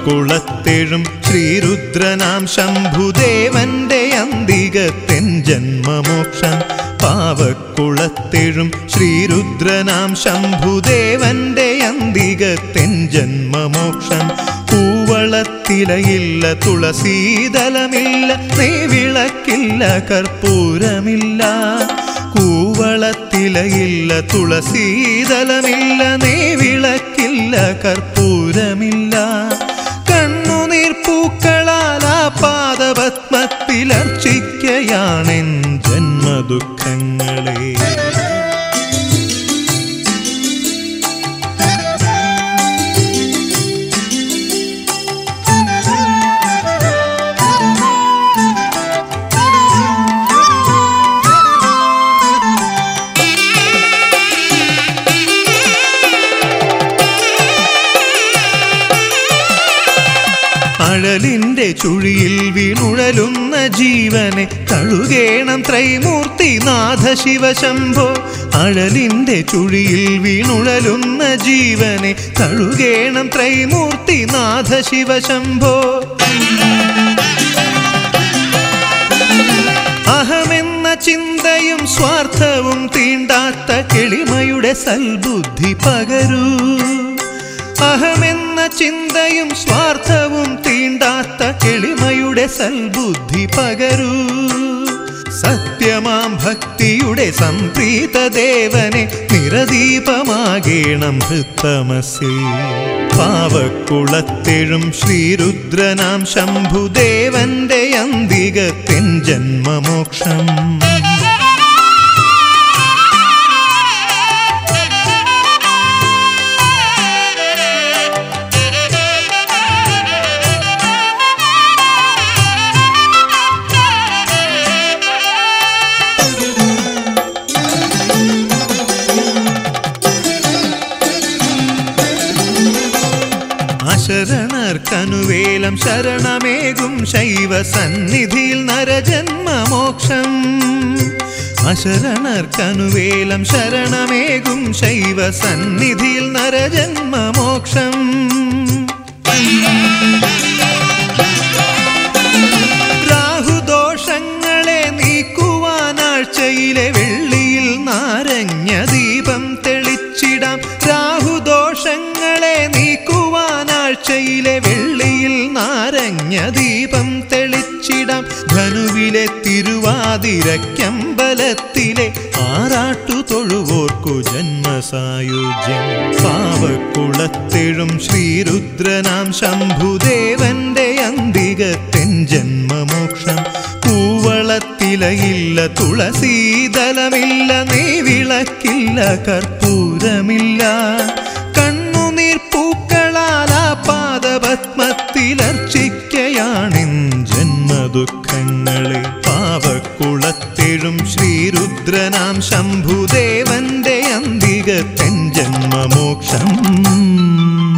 പാവക്കുളത്തെഴും ശ്രീരുദ്രനാം ശംഭുദേവന്റെ അന്തികത്തെൻ ജന്മമോക്ഷം പാവക്കുളത്തെഴും ശ്രീരുദ്രനാം ശംഭുദേവന്റെ അന്തികത്തെൻ ജന്മമോക്ഷം പൂവളത്തിലയില്ല തുളസീതലമില്ല നെയ്വിളക്കില്ല കർപ്പൂരമില്ല കൂവളത്തിലയില്ല തുളസീതലമില്ല നെയ്വിളക്കില്ല കർപ്പൂരമില്ല കണ്ണുനീർ പൂക്കളാൽ ആ പാദപത്മത്തിലർച്ചിക്കയാണെൻ ജന്മദുഃഖങ്ങളെ അഴലിന്റെ ചുഴിയിൽ വീണുഴലുന്ന ജീവനെ തഴുകേണം ത്രൈമൂർത്തി നാഥ ശിവശംഭോ അഴലിന്റെ ചുഴിയിൽ വീണുഴലുന്ന ജീവനെ തഴുകേണം ത്രൈമൂർത്തി നാഥ ശിവശംഭോ അഹമെന്ന ചിന്തയും സ്വാർത്ഥവും തീണ്ടാത്ത കിളിമയുടെ സൽബുദ്ധി പകരൂ അഹമെന്ന ചിന്തയും സ്വാർത്ഥവും തീണ്ടാത്ത കിളിമയുടെ സൽബുദ്ധി പകരൂ സത്യമാം ഭക്തിയുടെ സംപ്രീത ദേവനെ നിറദീപമാകേണം ഹൃത്തമസിൽ പാവക്കുളത്തെഴും ശ്രീരുദ്രനാം ശംഭുദേവന്റെ അന്തികത്തിൻ ജന്മമോക്ഷം അശരണർക്കനുവേലം ശരണമേകും ശൈവ സന്നിധിയിൽ നരജന്മമോക്ഷം അശരണർക്കനുവേലം ശരണമേകും ശൈവ സന്നിധിയിൽ നരജന്മമോക്ഷം രാഹുദോഷങ്ങളെ നീക്കുവാനാഴ്ചയിലെ വെള്ളിയിൽ നാരങ്ങ ദീപം തെളിച്ചിടാം രാഹുദോഷങ്ങളെ നീക്കുവാനാഴ്ചയിലെ വെള്ളിയിൽ നാരങ്ങ ദീപം തെളിച്ചിടാം ധനുവിലെ തിരുവാതിരക്കമ്പലത്തിലെ ആറാട്ടു തൊഴുവോർക്കു ജന്മസായുജ്യം പാവക്കുളത്തെഴും ശ്രീരുദ്രനാം ശംഭുദേവന്റെ അന്തികത്തെൻ ജന്മമോക്ഷം പൂവളത്തിലയില്ല തുളസീതലമില്ല നെയ്വിളക്കില്ല കർപ്പൂരമില്ല കണ്ണുനീർ പൂക്കളാൽ ആ പാദപത്മത്തിലർച്ചിക്കയാണിൻ ജന്മദുഃഖങ്ങളെ പാവക്കുളത്തെഴും ശ്രീരുദ്രനാം ശംഭുദേവന്റെ അന്തികത്തെൻ ജന്മമോക്ഷം